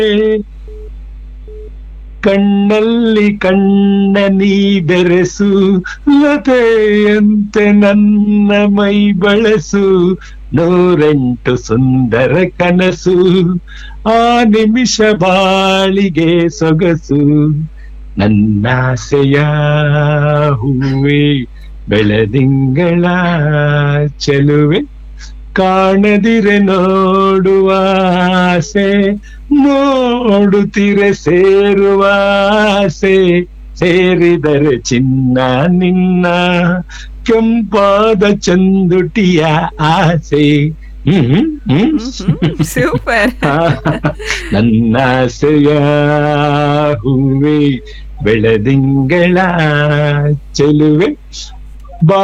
ಕಣ್ಣಲ್ಲಿ ಕಣ್ಣ ನೀ ಬೆರೆಸು ಲತೆಯಂತೆ ನನ್ನ ಮೈ ಬಳಸು ನೂರೆಂಟು ಸುಂದರ ಕನಸು ಆ ನಿಮಿಷ ಬಾಳಿಗೆ ಸೊಗಸು ನನ್ನಾಸೆಯ ಹೂವೆ ಬೆಳದಿಂಗಳ ಚೆಲುವೆ ಕಾಣದಿರೆ ನೋಡುವ ಆಸೆ ನೋಡುತ್ತಿರೆ ಸೇರುವ ಆಸೆ ಸೇರಿದರೆ ಚಿನ್ನ ನಿನ್ನ ಕೆಂಪಾದ ಚಂದುಟಿಯ ಆಸೆ ಹ್ಮ್ ಹ್ಮ್ ಸೂಪರ್ ನನ್ನಾಸೆಯ ಹೂವೆ ಬೆಳದಿಂಗಳ ಚೆಲುವೆ